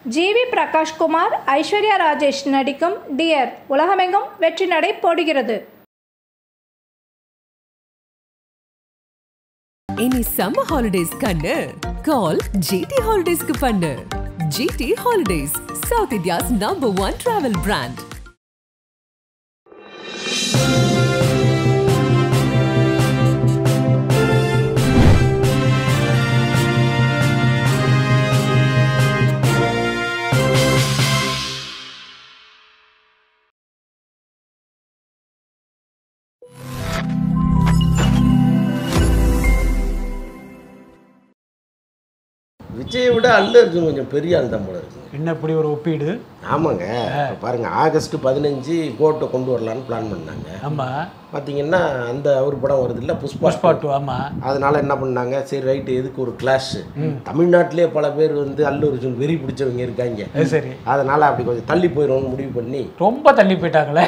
GV Prakash Kumar Aishwarya Rajesh நடிக்கும் dear உலகமெங்கும் வெற்றி நடை போடுகிறது இனி சம்மர் ஹாலிடேஸ் கண்ணு கால் ஜிடி ஹாலிடேஸ்க்கு பண்ணு GT holidays south India's number one travel brand விஜயை விட அல்லு அர்ஜுன் கொஞ்சம் பெரிய ஆள் தான் போல இருக்கு என்ன இப்படி ஒரு ஒப்பீடு ஆமாங்க இப்ப பாருங்க ஆகஸ்ட் பதினஞ்சு கோர்ட்டை கொண்டு வரலான்னு பிளான் பண்ணாங்க ஆமா பார்த்தீங்கன்னா அந்த அவர் படம் வருது இல்லை புஷ்பா புஷ்பா டூ ஆமா அதனால என்ன பண்ணாங்க சரி ரைட்டு எதுக்கு ஒரு கிளாஷ் தமிழ்நாட்டிலே பல பேர் வந்து அல்லு அர்ஜுன் வெறி பிடிச்சவங்க இருக்காங்க அது சரி அதனால அப்படி கொஞ்சம் தள்ளி போயிடும்னு முடிவு பண்ணி ரொம்ப தள்ளி போயிட்டாங்களே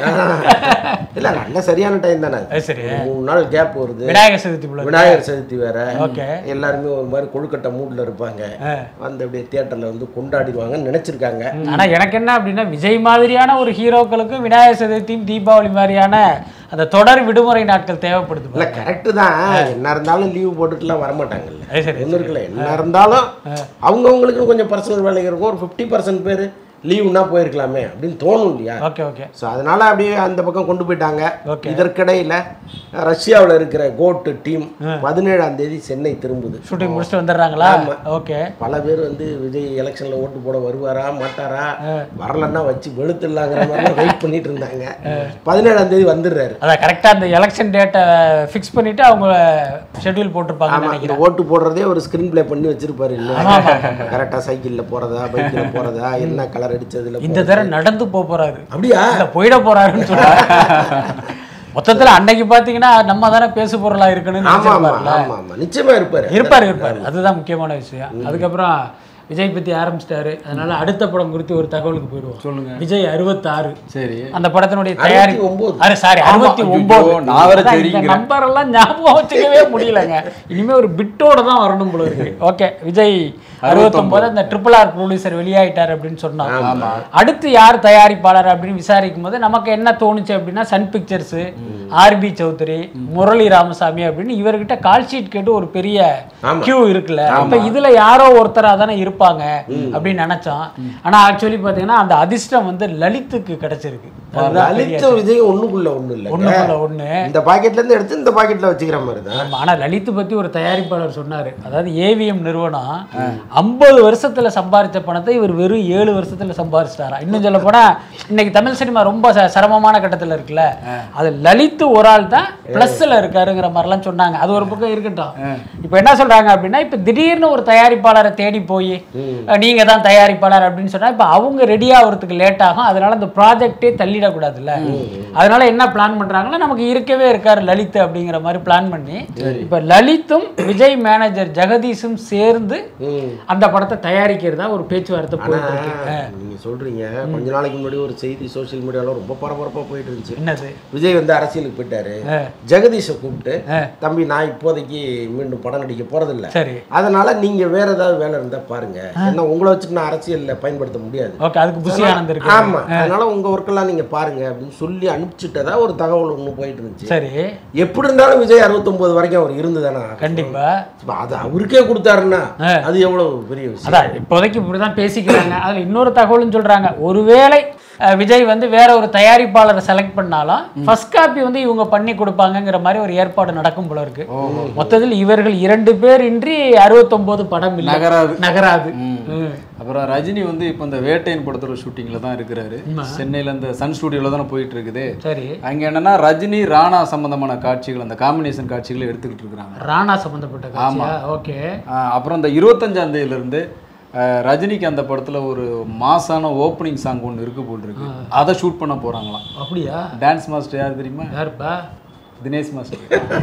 இல்லை நல்ல சரியான டைம் தானே அது. அது சரி ஒரு மூணு நாள் கேப் வருது விநாயகர் சதுர்த்தி போல விநாயகர் சதுர்த்தி வேற ஓகே எல்லாருமே ஒரு மாதிரி கொழுக்கட்டை மூட்ல இருப்பாங்க வந்து அப்படியே தியேட்டர்ல வந்து கொண்டாடிடுவாங்கன்னு நினைச்சிருக்காங்க ஆனா எனக்கு என்ன அப்படின்னா விஜய் மாதிரியான ஒரு ஹீரோக்களுக்கு விநாயகர் சதுர்த்தியும் தீபாவளி மாதிரியான அந்த தொடர் விடுமுறை நாட்கள் தேவைப்படுது இல்ல கரெக்டு தான் என்ன இருந்தாலும் லீவ் போட்டுட்டுலாம் வரமாட்டாங்கல்ல அது சரி ஒன்றும் இருக்குல்ல என்ன இருந்தாலும் அவங்கவுங்களுக்கு கொஞ்சம் பர்சனல் வேலைகள் இருக்கும் ஒரு ஃபிஃப்டி பர்சன்ட் பேர் லீவுனா போயிருக்கலாமே அப்படின்னு தோணும் இல்லையா ஓகே ஓகே ஸோ அதனால அப்படியே அந்த பக்கம் கொண்டு போயிட்டாங்க Okay. இதற்கிடையில ரஷ்யாவில் இருக்கிற கோட்டு டீம் பதினேழாம் தேதி சென்னை திரும்புது ஷூட்டிங் முடிச்சுட்டு வந்துடுறாங்களா ஓகே பல பேர் வந்து விஜய் எலெக்ஷன்ல ஓட்டு போட வருவாரா மாட்டாரா வரலன்னா வச்சு வெளுத்துடலாங்கிற மாதிரி வெயிட் பண்ணிட்டு இருந்தாங்க பதினேழாம் தேதி வந்துடுறாரு அதான் கரெக்டா அந்த எலெக்ஷன் டேட்டை ஃபிக்ஸ் பண்ணிட்டு அவங்க ஷெட்யூல் போட்டிருப்பாங்கன்னு ஆமா நினைக்கிறேன் இந்த ஓட்டு போடுறதே ஒரு ஸ்கிரீன் ப்ளே பண்ணி வச்சிருப்பாரு இல்ல கரெக்டா சைக்கிள்ல போறதா பைக்ல போறதா என்ன கலர் அடிச்சதுல இந்த தடவை நடந்து போக போறாரு அப்படியா இல்ல போயிட போறாருன்னு சொல்றாரு மொத்தத்துல அன்னைக்கு பாத்தீங்கன்னா நம்ம தானே பேசு பொருளா இருக்கணும்னு ஆமா ஆமா நினைச்சிருப்பாருல ஆமா ஆமா நிச்சயமா இருப்பாரு இருப்பாரு இருப்பாரு அதுதான் முக்கியமான விஷயம் அதுக்கப்புறம் விஜய் பத்தி ஆரம்பிச்சிட்டாரு அதனால அடுத்த படம் குறித்து ஒரு தகவலுக்கு போயிடுவோம் சொல்லுங்க விஜய் அறுபத்தாறு சரி அந்த படத்தினுடைய தயாரிப்பு ஒன்பது. அரே சாரி ஆமா, அறுபத்தி ஐயோ, ஒன்பது நான் வேற அதான் இந்த தெரியுங்கிறேன். நம்பர் எல்லாம் ஞாபகம் வச்சுக்கவே முடியலங்க இனிமே ஒரு பிட்டோட தான் வரணும் போல இருக்கு ஓகே விஜய் அறுபத்தொன்பது அந்த ட்ரிபிள் ஆர் ப்ரொடியூசர் வெளியாயிட்டார் அப்படின்னு சொன்னோம் அடுத்து யார் தயாரிப்பாளர் அப்படின்னு விசாரிக்கும் போது நமக்கு என்ன தோணுச்சு அப்படின்னா Sun Pictures RB Choudary Murali Ramasamy அப்படின்னு இவர்கிட்ட கால் ஷீட் கேட்டு ஒரு பெரிய ஆமா. கியூ இருக்குல்ல அப்ப இதுல யாரோ ஒருத்தரா தானே இருப்பாங்க அப்படின்னு நினைச்சோம் ஆனா ஆக்சுவலி பாத்தீங்கன்னா அந்த அதிர்ஷ்டம் வந்து லலித்துக்கு கிடைச்சிருக்கு அதுதான் பெரிய லலித் விஜய் ஒண்ணுக்குள்ள ஒண்ணு இல்ல ஒண்ணுக்குள்ள ஒண்ணு இந்த பாக்கெட்ல இருந்து எடுத்து இந்த பாக்கெட்ல வச்சுக்கிற மாதிரி தான் ஆமா, ஆனா லலித் பத்தி ஒரு தயாரிப்பாளர் சொன்னாரு அதாவது ஏவிஎம் நிறுவனம் ஐம்பது வருஷத்துல சம்பாதிச்ச பணத்தை இவர் வெறும் ஏழு வருஷத்துல சம்பாதிச்சிட்டாரா இன்னும் சொல்ல போனா இன்னைக்கு தமிழ் சினிமா ரொம்ப ச- சிரமமான கட்டத்துல இருக்குல்ல அது லலித் ஒரு ஆள் தான் பிளஸ்ல இருக்காருங்கிற மாதிரிலாம் சொன்னாங்க அது ஒரு பக்கம் இருக்கட்டும் இப்போ என்ன சொல்றாங்க அப்படின்னா இப்போ திடீர்னு ஒரு தயாரிப்பாளரை தேடி போய் நீங்க தான் தயாரிப்பாளர் அப்படின்னு சொன்னா இப்போ அவங்க ரெடி ஆகுறதுக்கு லேட் ஆகும் அதனால அந்த ப்ராஜெக்டே தள்ளிடக்கூடாதுல்ல அதனால என்ன பிளான் பண்றாங்கன்னா நமக்கு இருக்கவே இருக்காரு லலித் அப்படிங்கிற மாதிரி பிளான் பண்ணி இப்ப லலித்தும் விஜய் மேனேஜர் ஜெகதீஷும் சேர்ந்து அந்த படத்தை தயாரிக்கிறதா ஒரு பேச்சுவார்த்தை போயிட்டு இருக்கு அஹ், நீங்க சொல்றீங்க கொஞ்ச நாளைக்கு முன்னாடி ஒரு செய்தி சோஷியல் மீடியால ரொம்ப பரபரப்பா போயிட்டு இருந்துச்சு என்னது விஜய் வந்து அரசியலுக்கு போயிட்டாரு ஜெகதீஷை கூப்பிட்டு தம்பி நான் இப்போதைக்கு மீண்டும் படம் நடிக்க போறதில்ல சரி அதனால நீங்க வேற ஏதாவது வேலை இருந்தா பாருங்க ஏன்னா உங்களை வச்சுட்டு நான் அரசியல்ல பயன்படுத்த முடியாது ஓகே அதுக்கு புஷி ஆனந்த் இருக்கு ஆமா அதனால உங்க ஒர்க்கெல்லாம் நீங்க பாருங்க அப்படின்னு சொல்லி அனுப்பிச்சுட்டதா ஒரு தகவல் ஒண்ணு போயிட்டு இருந்துச்சு சரி எப்படி இருந்தாலும் விஜய் 69 வரைக்கும் அவர் இருந்துதானே ஆகணும். கண்டிப்பா இப்ப அது அவருக்கே கொடுத்தாருன்னா அது எவ்வளவு பெரிய விஷயம் அதான் இப்போதைக்கு இப்படிதான் பேசிக்கிறாங்க அதுல இன்னொரு தகவலும் சொல்றாங்க ஒருவேளை அஹ், விஜய் வந்து வேற ஒரு தயாரிப்பாளரை செலக்ட் பண்ணாலும் ஃபர்ஸ்ட் காப்பி வந்து இவங்க பண்ணி கொடுப்பாங்கங்கிற மாதிரி ஒரு ஏற்பாடு நடக்கும் போல இருக்கு மொத்தத்தில் இவர்கள் இரண்டு பேர் இன்றி அறுபத்தொன்பது படம் இல்லை நகராது. நகராது ம். ம். அப்புறம் ரஜினி வந்து இப்போ இந்த வேட்டையின் படத்தோட ஷூட்டிங்கில் தான் இருக்கிறாரு சென்னையில் இந்த சன் ஸ்டுடியோவில் தானே போயிட்டு இருக்குது சரி அங்கே என்னன்னா ரஜினி ராணா சம்பந்தமான காட்சிகள் அந்த காம்பினேஷன் காட்சிகளை எடுத்துக்கிட்டு இருக்கிறாங்க ராணா சம்பந்தப்பட்ட காட்சியா ஓகே ஆஹ் அப்புறம் இந்த இருபத்தஞ்சாம் தேதியிலேருந்து ரஜினிக்கு அந்த படத்தில் ஒரு மாசான ஓப்பனிங் சாங் ஒன்று இருக்கு போட்டிருக்கு அதை ஷூட் பண்ண போகிறாங்களாம் அப்படியா டான்ஸ் மாஸ்டர் யார் தெரியுமா யாருப்பா தினேஷ் மாஸ்டர்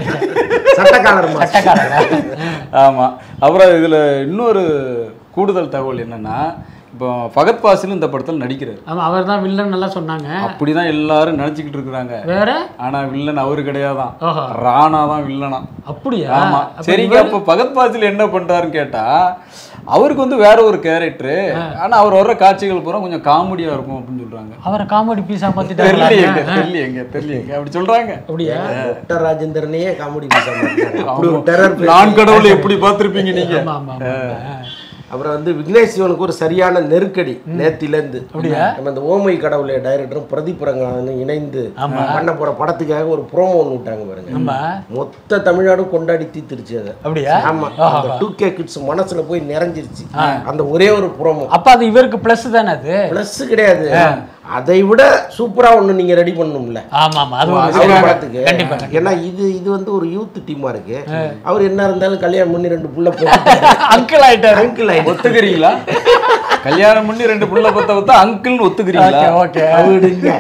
சட்டக்காலர் மாதிரி. சட்டக்காரரா ஆமாம் அப்புறம் இதில் இன்னொரு கூடுதல் தகவல் என்னன்னா இப்போ ஃபகத் பாசில் இந்த படத்தில் நடிக்கிறார் ஆமா அவர் தான் வில்லன் நல்லா சொன்னாங்க அப்படிதான் எல்லாரும் நினைச்சுக்கிட்டு இருக்கிறாங்க வேற ஆனா வில்லன் அவரு கிடையாதான் ஓஹோ ராணா தான் வில்லனா அப்படியா ஆமா அப்ப சரிங்க இவர் அப்ப பகத் பாசில் என்ன பண்றாருன்னு கேட்டா அவருக்கு வந்து வேற ஒரு கேரக்டர் ஆனா அவர் வர்ற காட்சிகள் பூரா கொஞ்சம் காமெடியா இருக்கும் அப்படின்னு சொல்றாங்க அவரை காமெடி பீஸா தெரியலையேங்க மாத்திட்டாங்க தெரியலையேங்க தெரியலையேங்க அப்படி சொல்றாங்க அப்படியா டாக்டர் ராஜேந்திரனையே காமெடி பேசாம அப்படி ஒரு டெரர் நான் கடவுளை எப்படி பார்த்திருப்பீங்க நீங்க ஆமா ஆமா ஆமா. அப்புறம் வந்து விக்னேஷ் சிவனுக்கு ஒரு சரியான நெருக்கடி நேத்திலேருந்து அப்படியா? நம்ம இந்த ஓமை கடவுளை டைரக்டரும் பிரதீப் ரங்கநாதனும் இணைந்து பண்ண போற படத்துக்காக ஒரு ப்ரோமோ ஒன்று விட்டாங்க பாருங்க ஆமா மொத்த தமிழ்நாடும் கொண்டாடி தீர்த்துருச்சு அதை அப்படியா ஆமா அந்த டூ கே கிட்ஸ் மனசுல போய் நிறைஞ்சிருச்சு அந்த ஒரே ஒரு ப்ரோமோ அப்ப அது இவருக்கு பிளஸ் தானே அது பிளஸ் கிடையாது அதை விட சூப்பரா ஒண்ணு நீங்க ரெடி பண்ணணும்ல ஆமா ஆமா அது ஒரு அவர் விஷயம். படத்துக்கு கண்டிப்பா ஏன்னா இது இது வந்து ஒரு யூத் டீமா இருக்கு அவர் என்ன இருந்தாலும் கல்யாணம் பண்ணி ரெண்டு புள்ள போட்டு அங்கிள் ஆயிட்டாரு அங்கிள் ஒத்துக்கிறீங்களா கல்யாணம் பண்ணி ரெண்டு புள்ள பத்த பத்தா அங்கிள்னு ஒத்துக்கிறீங்களா ஓகே விடுங்க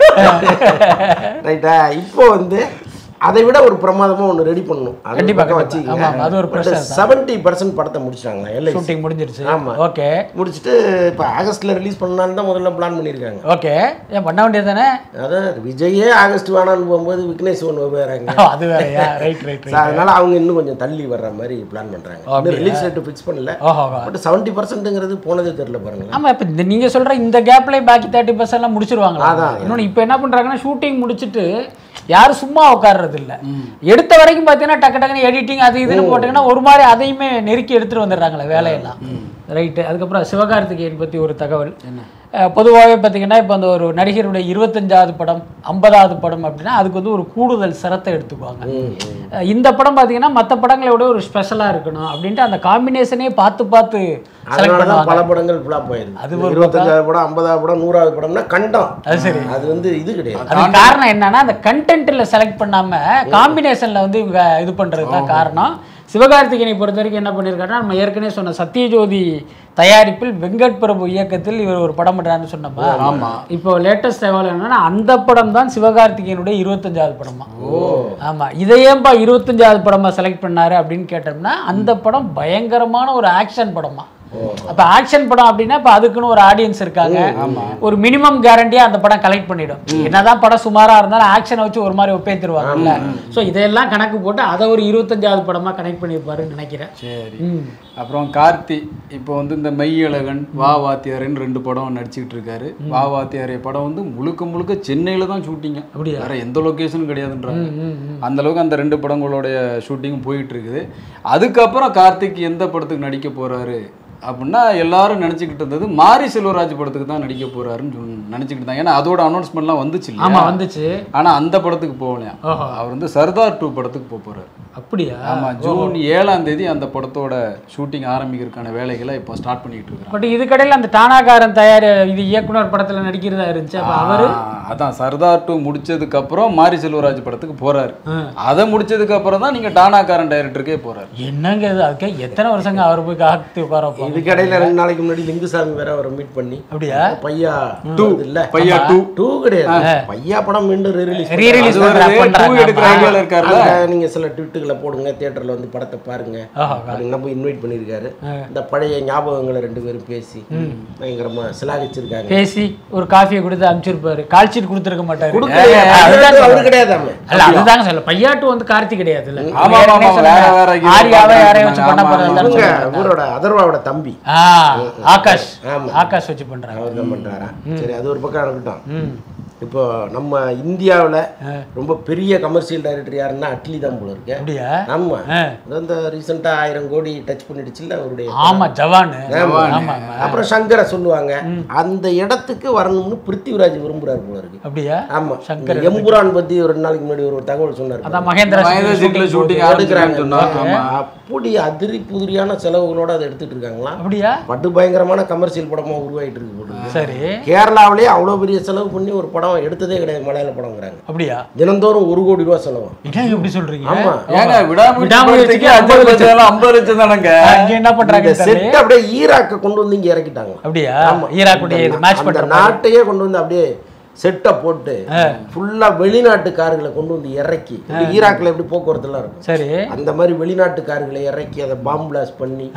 ரைட்டா இப்போ வந்து அதை விட ஒரு பிரமாதமா ஒண்ணு ரெடி பண்ணணும் அது கண்டிப்பா, பக்கம் கண்டிப்பா. ஆமா, ஆமா, அது ஒரு pressure தான். செவன்டி பர்சன்ட் படத்தை முடிச்சிட்டாங்களா எல்ஐ ஷூட்டிங் முடிஞ்சிருச்சு ஆமா. ஓகே முடிச்சுட்டு இப்போ ஆகஸ்ட்ல ரிலீஸ் பண்ணலான்னு தான் முதல்ல பிளான் பண்ணியிருக்காங்க ஓகே ஏன் பண்ண வேண்டியது தானே அதான் விஜயே ஆகஸ்ட் வேணான்னு போகும்போது விக்னேஷ் ஒன்று வேறாங்க அது வேறயா ரைட் ரைட் So, அதனால அவங்க இன்னும் கொஞ்சம் தள்ளி வர்ற மாதிரி பிளான் பண்றாங்க இன்னும் ரிலீஸ் டேட் ஃபிக்ஸ் பண்ணல ஓஹோ பட் செவன்டி பர்சன்ட்ங்கிறது போனதே தெரியல பாருங்களேன் ஆமா இப்ப இந்த நீங்க சொல்ற இந்த கேப்ல பாக்கி தேர்ட்டி பர்சன்ட் எல்லாம் முடிச்சிருவாங்களா அதான். இன்னொன்னு இப்ப என்ன பண்றாங்கன்னா ஷூட்டிங் முடிச்சிட்டு யாரும் சும்மா உட்கார்றது இல்ல எடுத்த வரைக்கும் பாத்தீங்கன்னா டக்கு டக்குன்னு எடிட்டிங் அது இதுன்னு போட்டீங்கன்னா ஒரு மாதிரி அதையுமே நெருக்கி எடுத்துட்டு வந்துடுறாங்களே வேலையெல்லாம் ரைட்டு அதுக்கப்புறம் சிவகார்த்திகேயன் பத்தி ஒரு தகவல் அஹ், பொதுவாகவே பார்த்தீங்கன்னா இப்போ அந்த ஒரு நடிகருடைய இருபத்தஞ்சாவது படம் ஐம்பதாவது படம் அப்படின்னா அதுக்கு வந்து ஒரு கூடுதல் சிரத்தை எடுத்துக்குவாங்க அஹ், இந்த படம் பார்த்தீங்கன்னா மற்ற படங்களை விட ஒரு ஸ்பெஷலாக இருக்கணும் அப்படின்ட்டு அந்த காம்பினேஷனே பார்த்து பார்த்து செலக்ட் அதனால தான் பண்ணுவாங்க பல படங்கள் ஃபிளாப் ஆயிருது அது அது ஒரு இருபத்தஞ்சாவது படம் ஐம்பதாவது படம் நூறாவது படம்னா கண்டம் அது சரி அது வந்து இது கிடையாது அதுக்கு காரணம் என்னன்னா அந்த கண்டென்ட்ல செலக்ட் பண்ணாம காம்பினேஷன்ல வந்து இவங்க இது பண்றது தான் காரணம் சிவகார்த்திகேயனை பொறுத்த வரைக்கும் என்ன பண்ணியிருக்காருன்னா நம்ம ஏற்கனவே சொன்ன சத்யஜோதி தயாரிப்பில் வெங்கட் பிரபு இயக்கத்தில் இவர் ஒரு படம் பண்றாருன்னு சொன்னோமா ஆமா. இப்போ லேட்டஸ்ட் தகவல் என்னன்னா அந்த படம் தான் சிவகார்த்திகேயனுடைய இருபத்தஞ்சாவது படமா ஆமா இதை ஏன்பா இருபத்தஞ்சாவது படமா செலக்ட் பண்ணாரு அப்படின்னு கேட்டோம்னா அந்த படம் பயங்கரமான ஒரு ஆக்ஷன் படமா அப்ப ஆக்ஷன் படம் அப்படின்னா இப்ப அதுக்குன்னு ஒரு ஆடியன்ஸ் இருக்காங்க ஒரு மினிமம் கேரண்டியா அந்த படம் கலெக்ட் பண்ணிடும் என்னதான் படம் சுமாரா இருந்தாலும் ஆக்ஷனை வச்சு ஒரு மாதிரி ஒப்பேத்துருவாங்கல்ல சோ இதெல்லாம் கணக்கு போட்டு அதை ஒரு இருபத்தஞ்சாவது படமா கனெக்ட் பண்ணியிருப்பாருன்னு நினைக்கிறேன் சரி ம். அப்புறம் கார்த்தி இப்போ வந்து இந்த மெய்யழகன் வா வாத்தியாரன் ரெண்டு படம் நடிச்சுக்கிட்டு இருக்காரு வா வாத்தியாரே படம் வந்து முழுக்க முழுக்க சென்னையில தான் ஷூட்டிங்க அப்படியா? வேற எந்த லொகேஷனும் கிடையாதுன்றாங்க அந்த அளவுக்கு அந்த ரெண்டு படங்களுடைய ஷூட்டிங்கும் போயிட்டு இருக்குது அதுக்கப்புறம் கார்த்திக் எந்த படத்துக்கு நடிக்க போறாரு அப்படின்னா எல்லாரும் நினச்சிக்கிட்டு இருந்தது மாரி செல்வராஜ் படத்துக்கு தான் நடிக்க போறாருன்னு சொல்லி நினச்சிக்கிட்டு இருந்தாங்க ஏன்னா அதோட அனௌன்ஸ்மெண்ட்லாம் வந்துச்சு ஆமா இல்லையா வந்துச்சு ஆனா அந்த படத்துக்கு போகலையா ஓஹோ. அவர் வந்து சர்தார் டூ படத்துக்கு போக போறாரு அப்படியா ஆமா ஜூன் ஏழாம் தேதி அந்த படத்தோட ஷூட்டிங் ஆரம்பிக்கிறதுக்கான வேலைகளை இப்போ ஸ்டார்ட் பண்ணிட்டு இருக்காங்க பட் இதுக்கடையில் அந்த டானாகாரன் தயார் இது இயக்குனர் படத்துல நடிக்கிறதா இருந்துச்சு அப்ப அவரு அதான் சர்தார் டூ முடிச்சதுக்கு அப்புறம் மாரி செல்வராஜ் படத்துக்கு போறாரு ஆ. அதை முடிச்சதுக்கு அப்புறம் தான் நீங்க டானாக்காரன் டைரக்டருக்கே போறாரு என்னங்க இது அதுக்கே எத்தனை வருஷங்க அவர் போய் காத்து உட்கார வைப்பாங்க? இதுக்கடையில ரெண்டு நாளைக்கு முன்னாடி லிங்குசாமி வேற அவரை மீட் பண்ணி அப்படியா பையா டூ இல்ல பையா டூ டூ கிடையாது பையா படம் மீண்டும் ரிலீஸ் Re-release அது பண்றாங்க, ஒரு டூ பண்றாங்க. எடுக்கிற ஐடியால இருக்காருல்ல நீங்க சில ட்விட்டுகளை போடுங்க தியேட்டர்ல வந்து படத்தை பாருங்க ஆஹா. அப்படின்னு நம்ம இன்வைட் பண்ணியிருக்காரு இந்த பழைய ஞாபகங்களை ரெண்டு பேரும் பேசி பயங்கரமா சிலாகிச்சிருக்காங்க பேசி ஒரு காஃபியை கொடுத்து அனுப்பிச்சிருப்பாரு கால்ஷீட் கொடுத்துருக்க மாட்டாரு கொடுக்கலையே, அதுதான் அவரு சொல்றேன். கிடையாதாமே அல்ல அதுதாங்க சொல்ல பையாட்டு வந்து கார்த்தி கிடையாது இல்ல ஆமா, ஆமா, ஆமா, வேற, வேற ஹீரோ ஆரியாவை யாரையும் வச்சு பண்ண ஆமா, போறதா இவங்க சொல்றாங்க. இவரோட அதர்வாவோட தம்பி ஆ ஆகாஷ் ஆமா. ஆகாஷ் வச்சு பண்றாங்க அவர் தான் பண்றாரா சரி அது ஒரு பக்கம் இருக்கட்டும் இப்போ நம்ம இந்தியாவுல ரொம்ப பெரிய கமர்ஷியல் டைரக்டர் யாருன்னா அட்லி தான் போல இருக்கு அப்படியா ஆமா ஆ. அது இந்த ரீசெண்டா ஆயிரம் கோடி டச் பண்ணிடுச்சுல்ல அவருடைய ஆமா ஜவான் ஆமா ஆமா அப்புறம் சங்கரை சொல்லுவாங்க அந்த இடத்துக்கு வரணும்னு பிருத்திவிராஜ் விரும்புறாரு போல இருக்கு அப்படியா ஆமா இந்த எம்புரான் பத்தி ஒரு ரெண்டு நாளைக்கு முன்னாடி ஒரு தகவல் சொன்னாரு அதான் மகேந்திரா மகேந்திர சிங்ல ஷூட்டிங் எடுக்கிறாங்க ஆரம்பிக்கிறாங்கன்னு சொன்னா ஆமா அப்படி அதிரி புதிரியான செலவுகளோட அதை எடுத்துட்டு இருக்காங்களா அப்படியா பட்டு பயங்கரமான கமர்ஷியல் படமா உருவாயிட்டு இருக்கு போல இருக்கு. சரி கேரளாவிலே அவ்வளோ பெரிய செலவு பண்ணி ஒரு படம் எடுத்ததே கிடையாது மலையாள படங்கிறாங்க அப்படியா தினந்தோறும் ஒரு கோடி ரூபா செலவு என்ன எப்படி சொல்றீங்க ஆமா ஏங்க விடாமுயற்சி விடாமுயற்சிக்கு படத்துக்கு ஐம்பது ஐம்பது லட்சம் ஐம்பது லட்சம் தானங்க அங்க என்ன பண்றாங்க இந்த செட் அப்படியே ஈராக்க கொண்டு வந்து இங்க இறக்கிட்டாங்க அப்படியா ஈராக்குடைய இது மேட்ச் அந்த பண்ற நாட்டையே கொண்டு வந்து அப்படியே செட்டை போட்டு ஃபுல்லா வெளிநாட்டு கார்களை கொண்டு வந்து இறக்கி இப்படி ஈராக்ல எப்படி போக்குவரத்து எல்லாம் இருக்கும் சரி அந்த மாதிரி வெளிநாட்டு கார்களை இறக்கி அதை பாம் பிளாஸ்ட் பண்ணி ஆ.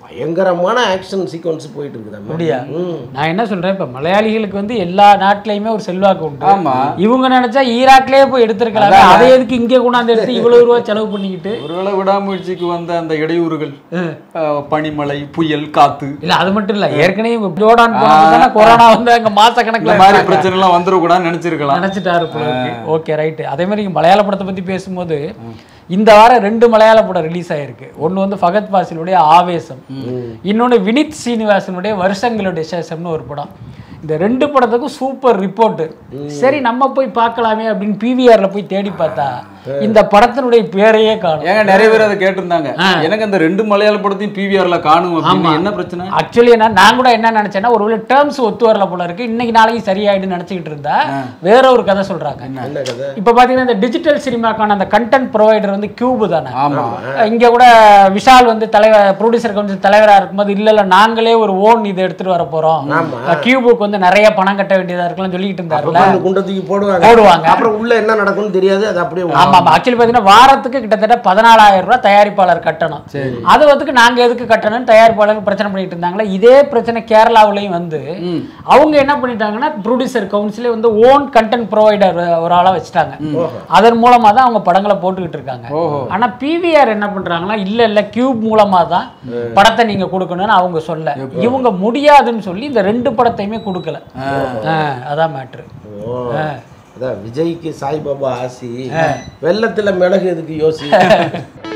பயங்கரமான ஆக்ஷன் சீக்வன்ஸ் போயிட்டு இருக்குது அப்படியா நான் என்ன சொல்றேன் இப்ப மலையாளிகளுக்கு வந்து எல்லா நாட்டிலயுமே ஒரு செல்வாக்கு உண்டு ஆமா. இவங்க நினைச்சா ஈராக்லயே போய் எடுத்திருக்கலாம் அதை எதுக்கு இங்கே கொண்டாந்து எடுத்து இவ்வளவு ரூபா செலவு பண்ணிக்கிட்டு ஒருவேளை விடாமுயற்சிக்கு வந்த அந்த இடையூறுகள் அஹ், பனிமழை புயல் காத்து இல்ல அது மட்டும் இல்ல ஏற்கனவே இவங்க ஜோர்டான் போனதுதானே கொரோனா வந்து அங்க மாச இந்த கணக்குல மாதிரி பிரச்சனை எல்லாம் வந்துடக்கூடாதுன்னு நினைச்சிருக்கலாம் நினைச்சிட்டாரு ஓகே ரைட்டு அதே மாதிரி இங்க மலையாள படத்தை பத்தி பேசும்போது இந்த வாரம் ரெண்டு மலையாள படம் ரிலீஸ் ஆயிருக்கு ஒன்னு வந்து ஃபகத் பாசிலுடைய ஆவேசம் இன்னொன்னு வினித் சீனிவாசனுடைய வருஷங்களுடைய சேஷம்னு ஒரு படம் இந்த ரெண்டு படத்துக்கும் சூப்பர் ரிப்போர்ட் சரி நம்ம போய் பார்க்கலாமே அப்படின்னு பிவிஆர்ல போய் தேடி பார்த்தா இந்த படத்தினுடைய பேரையே காணும் ஏங்க நிறைய பேர் அதை கேட்டிருந்தாங்க எனக்கு அந்த ரெண்டு மலையாள படத்தையும் பிவிஆர்ல காணும் அப்படின்னு என்ன பிரச்சனை ஆக்சுவலி என்ன நான் கூட என்ன நினைச்சேன்னா ஒருவேளை டேர்ம்ஸ் ஒத்து வரல போல இருக்கு இன்னைக்கு நாளைக்கு சரியாயிடுன்னு நினைச்சுக்கிட்டு இருந்தா வேற ஒரு கதை சொல்றாங்க என்ன கதை இப்ப பாத்தீங்கன்னா இந்த டிஜிட்டல் சினிமாக்கான அந்த கண்டென்ட் ப்ரொவைடர் வந்து கியூப் தானே ஆமா இங்க கூட விஷால் வந்து தலைவர் ப்ரொடியூசர் கவுன்சில் தலைவரா இருக்கும்போது இல்ல இல்ல நாங்களே ஒரு ஓன் இதை எடுத்துட்டு வர போறோம் கியூபுக்கு வந்து நிறைய பணம் கட்ட வேண்டியதா இருக்குன்னு சொல்லிட்டு இருந்தாருல்ல அந்த குண்டை தூக்கி போடுவாங்க போடுவாங்க. அப்புறம் உள்ள என்ன நடக்கும்னு தெரியாது அது அப்படியே ஆமா ஆக்சுவலி பாத்தீங்கன்னா வாரத்துக்கு கிட்டத்தட்ட பதினாலாயிரம் ரூபாய் தயாரிப்பாளர் கட்டணும் அது வந்து நாங்க எதுக்கு கட்டணும் தயாரிப்பாளர் பிரச்சனை பண்ணிட்டு இருந்தாங்களா இதே பிரச்சனை கேரளாவுலயும் வந்து அவங்க என்ன பண்ணிட்டாங்கன்னா ப்ரொடியூசர் கவுன்சிலே வந்து ஓன் கண்டென்ட் ப்ரொவைடர் ஒரு ஆளா வச்சுட்டாங்க அதன் மூலமா தான் அவங்க படங்களை போட்டுக்கிட்டு இருக்காங்க ஆனா பிவிஆர் என்ன பண்றாங்கன்னா இல்ல இல்ல கியூப் மூலமா தான் படத்தை நீங்க கொடுக்கணும்னு அவங்க சொல்ல இவங்க முடியாதுன்னு சொல்லி இந்த ரெண்டு படத்தையுமே கொடுக்கல ஆ, அதான் மேட்ரு ஓ அதான் விஜய்க்கு சாய்பாபா ஆசி வெள்ளத்துல மிளகு எதுக்கு யோசி